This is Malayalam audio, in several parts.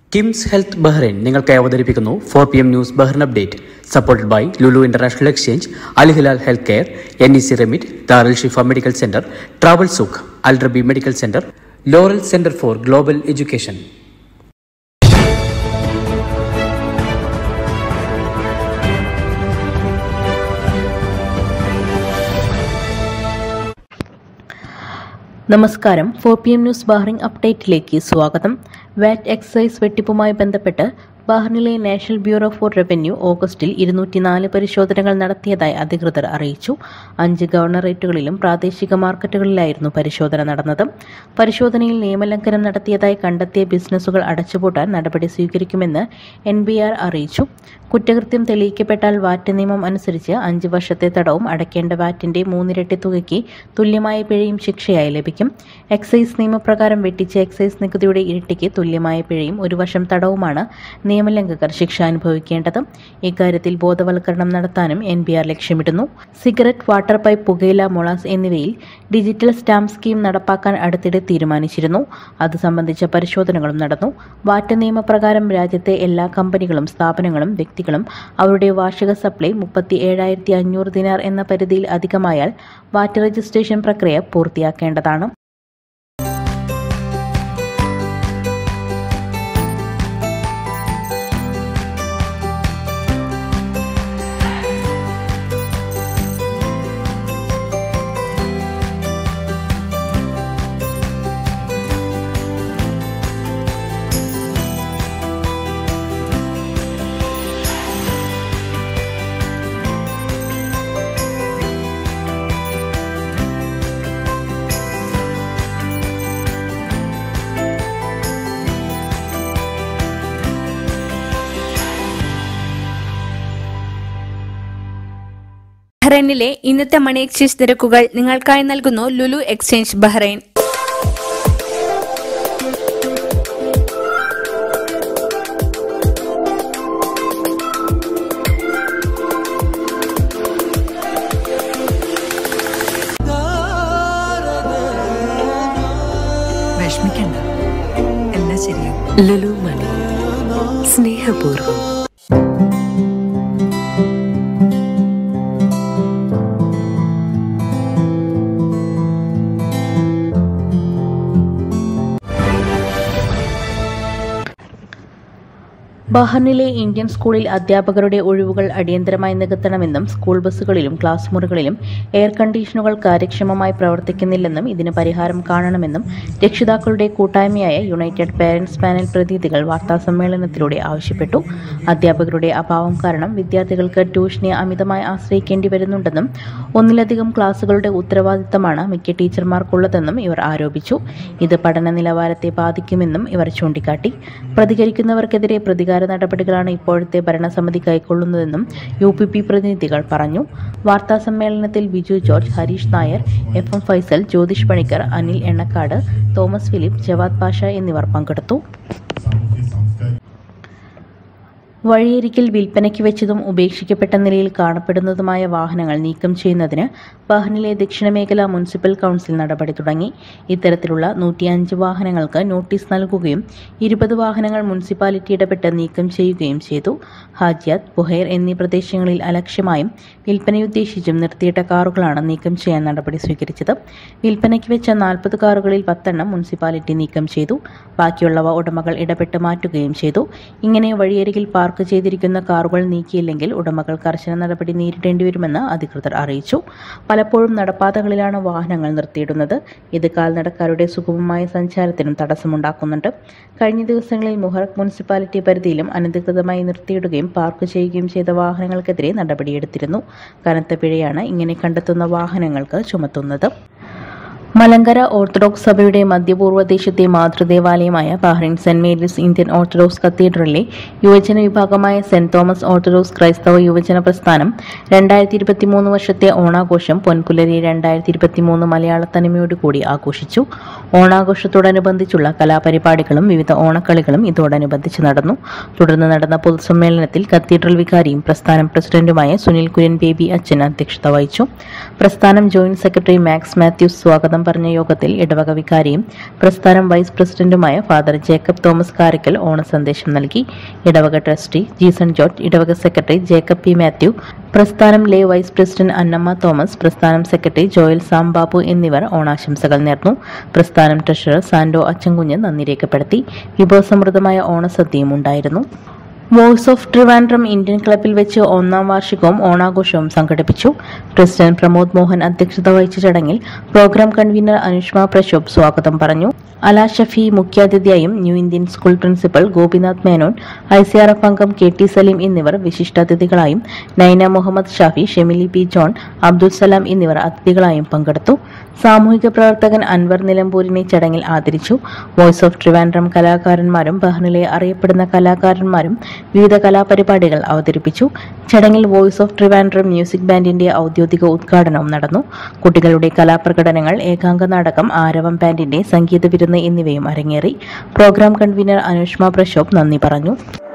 കിംസ് ഹെൽത്ത് ബഹ്റൈൻ നിങ്ങൾക്കായി അവതരിപ്പിക്കുന്നു four P M news Bahrain update supported by Lulu international exchange Al Hilal health care N E C remit Darul Shifa medical centre travel സുഖ് Al Rabi medical centre Laurel centre for global education നമസ്കാരം four P M news Bahrain അപ്ഡേറ്റിലേക്ക് സ്വാഗതം വാറ്റ് എക്സൈസ് വെട്ടിപ്പുമായി ബന്ധപ്പെട്ട് ബഹ്റിനിലെ നാഷണൽ ബ്യൂറോ ഫോർ റവന്യൂ ഓഗസ്റ്റിൽ ഇരുന്നൂറ്റിനാല് പരിശോധനകൾ നടത്തിയതായി അധികൃതർ അറിയിച്ചു അഞ്ച് ഗവർണറേറ്റുകളിലും പ്രാദേശിക മാർക്കറ്റുകളിലായിരുന്നു പരിശോധന നടന്നത് പരിശോധനയിൽ നിയമലംഘനം നടത്തിയതായി കണ്ടെത്തിയ ബിസിനസ്സുകൾ അടച്ചുപൂട്ടാൻ നടപടി സ്വീകരിക്കുമെന്ന് എൻ ബി ആർ അറിയിച്ചു കുറ്റകൃത്യം തെളിയിക്കപ്പെട്ടാൽ വാറ്റ് നിയമം അനുസരിച്ച് അഞ്ച് വർഷത്തെ തടവും അടയ്ക്കേണ്ട വാറ്റിന്റെ മൂന്നിരട്ടി തുകയ്ക്ക് തുല്യമായ പിഴയും ശിക്ഷയായി ലഭിക്കും എക്സൈസ് നിയമപ്രകാരം വെട്ടിച്ച എക്സൈസ് നികുതിയുടെ ഇരട്ടിക്ക് തുല്യമായ പിഴയും ഒരു വർഷം തടവുമാണ് നിയമലംഘകർ ശിക്ഷ അനുഭവിക്കേണ്ടത് ഇക്കാര്യത്തിൽ ബോധവൽക്കരണം നടത്താനും എൻ ബി ആർ ലക്ഷ്യമിടുന്നു സിഗരറ്റ് വാട്ടർ പൈപ്പ് പുകയില മൊളാസ് എന്നിവയിൽ ഡിജിറ്റൽ സ്റ്റാമ്പ് സ്കീം നടപ്പാക്കാൻ അടുത്തിടെ തീരുമാനിച്ചിരുന്നു അത് സംബന്ധിച്ച പരിശോധനകളും നടന്നു വാറ്റ് നിയമപ്രകാരം രാജ്യത്തെ എല്ലാ കമ്പനികളും സ്ഥാപനങ്ങളും വ്യക്തികളും അവരുടെ വാർഷിക സപ്ലൈ മുപ്പത്തി ഏഴായിരത്തി അഞ്ഞൂറ് ദിനാർ എന്ന പരിധിയിൽ അധികമായാൽ വാറ്റ് രജിസ്ട്രേഷൻ പ്രക്രിയ പൂർത്തിയാക്കേണ്ടതാണ് ബഹ്റൈനിലെ ഇന്നത്തെ മണി എക്സ്ചേഞ്ച് നിരക്കുകൾ നിങ്ങൾക്കായി നൽകുന്നു ലുലു എക്സ്ചേഞ്ച് ബഹ്റൈൻ വിഷമിക്കണ്ട എല്ലാം ശരിയാവും ലുലു മണി സ്നേഹപൂർവ്വം ബഹ്റിനിലെ ഇന്ത്യൻ സ്കൂളിൽ അധ്യാപകരുടെ ഒഴിവുകൾ അടിയന്തരമായി നികത്തണമെന്നും സ്കൂൾ ബസ്സുകളിലും ക്ലാസ് മുറികളിലും എയർ കണ്ടീഷനുകൾ കാര്യക്ഷമമായി പ്രവർത്തിക്കുന്നില്ലെന്നും ഇതിന് പരിഹാരം കാണണമെന്നും രക്ഷിതാക്കളുടെ കൂട്ടായ്മയായ യുണൈറ്റഡ് പേരൻസ് പാനൽ പ്രതിനിധികൾ വാർത്താസമ്മേളനത്തിലൂടെ ആവശ്യപ്പെട്ടു അധ്യാപകരുടെ അഭാവം കാരണം വിദ്യാർത്ഥികൾക്ക് ട്യൂഷനെ അമിതമായി ആശ്രയിക്കേണ്ടി വരുന്നുണ്ടെന്നും ഒന്നിലധികം ക്ലാസുകളുടെ ഉത്തരവാദിത്തമാണ് മിക്ക ടീച്ചർമാർക്കുള്ളതെന്നും ഇവർ ആരോപിച്ചു ഇത് പഠന നിലവാരത്തെ ബാധിക്കുമെന്നും ഇവർ ചൂണ്ടിക്കാട്ടി പ്രതികരിക്കുന്നവർക്കെതിരെ പ്രതികാര നടപടികളാണ് ഇപ്പോഴത്തെ ഭരണസമിതി കൈക്കൊള്ളുന്നതെന്നും യു പി പി പ്രതിനിധികൾ പറഞ്ഞു വാർത്താ സമ്മേളനത്തിൽ ബിജു ജോർജ് ഹരീഷ് നായർ എഫ് എം ഫൈസൽ ജ്യോതിഷ് പണിക്കർ അനിൽ എണ്ണക്കാട് തോമസ് ഫിലിപ്പ് ജവാദ് പാഷ എന്നിവർ പങ്കെടുത്തു വഴിയരികിൽ വിൽപ്പനയ്ക്ക് വെച്ചതും ഉപേക്ഷിക്കപ്പെട്ട നിലയിൽ കാണപ്പെടുന്നതുമായ വാഹനങ്ങൾ നീക്കം ചെയ്യുന്നതിന് ബഹ്റിനിലെ ദക്ഷിണമേഖല മുനിസിപ്പൽ കൗൺസിൽ നടപടി തുടങ്ങി ഇത്തരത്തിലുള്ള നൂറ്റിയഞ്ച് വാഹനങ്ങൾക്ക് നോട്ടീസ് നൽകുകയും ഇരുപത് വാഹനങ്ങൾ മുനിസിപ്പാലിറ്റി ഇടപെട്ട് നീക്കം ചെയ്യുകയും ചെയ്തു ഹാജിയാത്ത് ബുഹൈർ എന്നീ പ്രദേശങ്ങളിൽ അലക്ഷ്യമായും വിൽപ്പനയുദ്ദേശിച്ചും നിർത്തിയിട്ട കാറുകളാണ് നീക്കം ചെയ്യാൻ നടപടി സ്വീകരിച്ചത് വിൽപ്പനയ്ക്ക് വെച്ച നാൽപ്പത് കാറുകളിൽ പത്തെണ്ണം മുനിസിപ്പാലിറ്റി നീക്കം ചെയ്തു ബാക്കിയുള്ളവ ഉടമകൾ ഇടപെട്ട് മാറ്റുകയും ചെയ്തു ഇങ്ങനെ വഴിയരികിൽ പാർക്ക് ചെയ്തിരിക്കുന്ന കാറുകൾ നീക്കിയില്ലെങ്കിൽ ഉടമകൾ കർശന നടപടി നേരിടേണ്ടി വരുമെന്ന് അധികൃതർ അറിയിച്ചു പലപ്പോഴും നടപ്പാതകളിലാണ് വാഹനങ്ങൾ നിർത്തിയിടുന്നത് ഇത് കാൽനടക്കാരുടെ സുഗമമായ സഞ്ചാരത്തിനും തടസ്സമുണ്ടാക്കുന്നുണ്ട് കഴിഞ്ഞ ദിവസങ്ങളിൽ മുഹറക് മുനിസിപ്പാലിറ്റി പരിധിയിലും അനധികൃതമായി നിർത്തിയിടുകയും പാർക്ക് ചെയ്യുകയും ചെയ്ത വാഹനങ്ങൾക്കെതിരെ നടപടിയെടുത്തിരുന്നു കനത്ത പിഴയാണ് ഇങ്ങനെ കണ്ടെത്തുന്ന വാഹനങ്ങൾക്ക് ചുമത്തുന്നത് മലങ്കര ഓർത്തഡോക്സ് സഭയുടെ മധ്യപൂർവ്വ ദേശത്തെ മാതൃദേവാലയമായ Bahrain Saint Mary's Indian Orthodox കത്തീഡ്രലിലെ യുവജന വിഭാഗമായ സെന്റ് തോമസ് ഓർത്തഡോക്സ് ക്രൈസ്തവ യുവജന പ്രസ്ഥാനം രണ്ടായിരത്തി ഇരുപത്തിമൂന്ന് വർഷത്തെ ഓണാഘോഷം പൊൻപുലരി രണ്ടായിരത്തി ഇരുപത്തിമൂന്ന് മലയാള തനിമയോടുകൂടി ആഘോഷിച്ചു ഓണാഘോഷത്തോടനുബന്ധിച്ചുള്ള കലാപരിപാടികളും വിവിധ ഓണക്കളികളും ഇതോടനുബന്ധിച്ച് നടന്നു തുടർന്ന് നടന്ന പൊതുസമ്മേളനത്തിൽ കത്തീഡ്രൽ വികാരിയും പ്രസ്ഥാനം പ്രസിഡന്റുമായ സുനിൽ കുര്യൻ ബേബി അച്ഛൻ അധ്യക്ഷത വഹിച്ചു പ്രസ്ഥാനം ജോയിന്റ് സെക്രട്ടറി മാക്സ് മാത്യൂസ് സ്വാഗതം സ്വാഗതം പറഞ്ഞ യോഗത്തിൽ ഇടവക വികാരിയും പ്രസ്ഥാനം വൈസ് പ്രസിഡന്റുമായ ഫാദർ ജേക്കബ് തോമസ് കാരക്കൽ ഓണസന്ദേശം നൽകി ഇടവക ട്രസ്റ്റി ജീസൺ ജോർജ് ഇടവക സെക്രട്ടറി ജേക്കബ് പി മാത്യു പ്രസ്ഥാനം lay vice president Annamma Thomas പ്രസ്ഥാനം സെക്രട്ടറി ജോയൽ സാം ബാബു എന്നിവർ ഓണാശംസകൾ നേർന്നു പ്രസ്ഥാനം ട്രഷറർ സാൻഡോ അച്ചൻകുഞ്ഞ് നന്ദി രേഖപ്പെടുത്തി വിഭവസമൃദ്ധമായ ഓണസദ്യയും ഉണ്ടായിരുന്നു വോയിസ് ഓഫ് ട്രിവാൻഡ്രം ഇന്ത്യൻ ക്ലബിൽ വെച്ച് ഒന്നാം വാർഷികവും ഓണാഘോഷവും സംഘടിപ്പിച്ചു പ്രസിഡന്റ് പ്രമോദ് മോഹൻ അധ്യക്ഷത വഹിച്ച ചടങ്ങിൽ പ്രോഗ്രാം കൺവീനർ അനുഷ്മ പ്രശോഭ് സ്വാഗതം പറഞ്ഞു അല ഷഫി മുഖ്യാതിഥിയായും new Indian school principal Gopinath Menon I C R F അംഗം കെ ടി സലീം എന്നിവർ വിശിഷ്ടാതിഥികളായും നൈന മുഹമ്മദ് ഷാഫി ഷെമിലി പി ജോൺ അബ്ദുൽ സലാം എന്നിവർ അതിഥികളായും പങ്കെടുത്തു സാമൂഹിക പ്രവർത്തകൻ അൻവർ നിലമ്പൂരിനെ ചടങ്ങിൽ ആദരിച്ചു വോയിസ് ഓഫ് ട്രിവാൻഡ്രം കലാകാരന്മാരും ബഹ്റിനിലെ അറിയപ്പെടുന്ന കലാകാരന്മാരും വിവിധ കലാപരിപാടികൾ അവതരിപ്പിച്ചു ചടങ്ങിൽ വോയിസ് ഓഫ് ട്രിവാൻഡ്രം മ്യൂസിക് ബാൻഡിന്റെ ഔദ്യോഗിക ഉദ്ഘാടനവും നടന്നു കുട്ടികളുടെ കലാപ്രകടനങ്ങൾ ഏകാംഗ നാടകം ആരവം ബാൻഡിന്റെ സംഗീത വിരുന്ന് എന്നിവയും അരങ്ങേറി പ്രോഗ്രാം കൺവീനർ അനുഷ്മ പ്രശോഭ് നന്ദി പറഞ്ഞു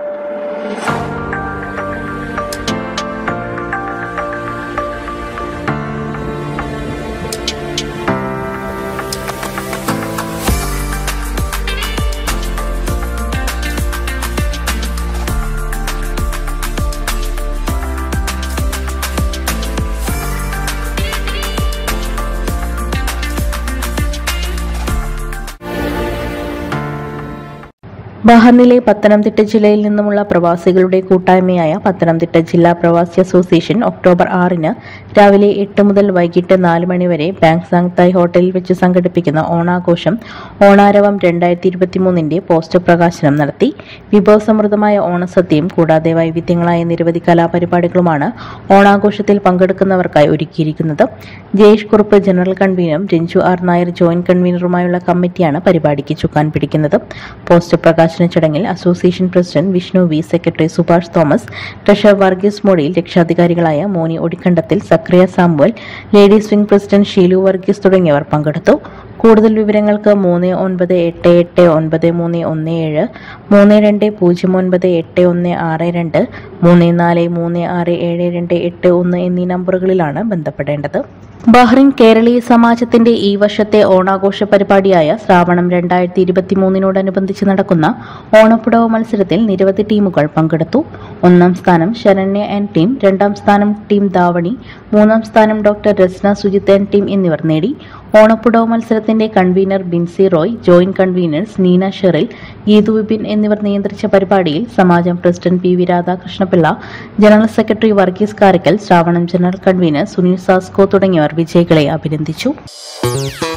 ബഹറിനിലെ പത്തനംതിട്ട ജില്ലയിൽ നിന്നുമുള്ള പ്രവാസികളുടെ കൂട്ടായ്മയായ പത്തനംതിട്ട ജില്ലാ പ്രവാസി അസോസിയേഷൻ ഒക്ടോബർ ആറിന് രാവിലെ എട്ട് മുതൽ വൈകിട്ട് നാല് മണി വരെ ബാങ്ക് സാങ്തായ് ഹോട്ടലിൽ വെച്ച് സംഘടിപ്പിക്കുന്ന ഓണാഘോഷം ഓണാരവം രണ്ടായിരത്തി ഇരുപത്തിമൂന്നിന്റെ പോസ്റ്റർ പ്രകാശനം നടത്തി വിഭവസമൃദ്ധമായ ഓണസദ്യയും കൂടാതെ വൈവിധ്യങ്ങളായ നിരവധി കലാപരിപാടികളുമാണ് ഓണാഘോഷത്തിൽ പങ്കെടുക്കുന്നവർക്കായി ഒരുക്കിയിരിക്കുന്നത് ജയേഷ് കുറുപ്പ് ജനറൽ കൺവീനറും രഞ്ജു ആർ നായർ ജോയിന്റ് കൺവീനറുമായുള്ള കമ്മിറ്റിയാണ് പരിപാടിക്ക് ചുക്കാൻ പിടിക്കുന്നത് പോസ്റ്റർ പ്രകാശന ചടങ്ങിൽ association president Vishnu V secretary Subhash Thomas treasurer Varghese മോഡിയിൽ രക്ഷാധികാരികളായ Moni Odikkandathil Zacharia Samuel ladies wing president Sheelu Varghese തുടങ്ങിയവർ പങ്കെടുത്തു കൂടുതൽ വിവരങ്ങൾക്ക് മൂന്ന് ഒൻപത് എട്ട് എട്ട് ഒൻപത് മൂന്ന് ഒന്ന് ഏഴ് മൂന്ന് രണ്ട് പൂജ്യം ഒൻപത് എട്ട് ഒന്ന് ആറ് രണ്ട് മൂന്ന് നാല് മൂന്ന് ആറ് ഏഴ് രണ്ട് എട്ട് ഒന്ന് എന്നീ നമ്പറുകളിലാണ് ബന്ധപ്പെടേണ്ടത് ബഹ്റിൻ കേരളീയ സമാജത്തിന്റെ ഈ വർഷത്തെ ഓണാഘോഷ പരിപാടിയായ ശ്രാവണം രണ്ടായിരത്തി ഇരുപത്തിമൂന്നിനോടനുബന്ധിച്ച് നടക്കുന്ന ഓണപ്പുടവ മത്സരത്തിൽ നിരവധി ടീമുകൾ പങ്കെടുത്തു ഒന്നാം സ്ഥാനം ശരണ്യ എൻ ടീം രണ്ടാം സ്ഥാനം ടീം ദാവണി മൂന്നാം സ്ഥാനം doctor Rasna Sujith N team എന്നിവർ നേടി ഓണപ്പുടവ മത്സരത്തിന്റെ convener Binsy Roy joint conveners Neena Sheryl Geethu Vipin എന്നിവർ നിയന്ത്രിച്ച പരിപാടിയിൽ Samajam president P V Radhakrishna Pillai general secretary Varghese Karakkal Shravanam general convener Sunil Sasco തുടങ്ങിയവർ വിജയികളെ അഭിനന്ദിച്ചു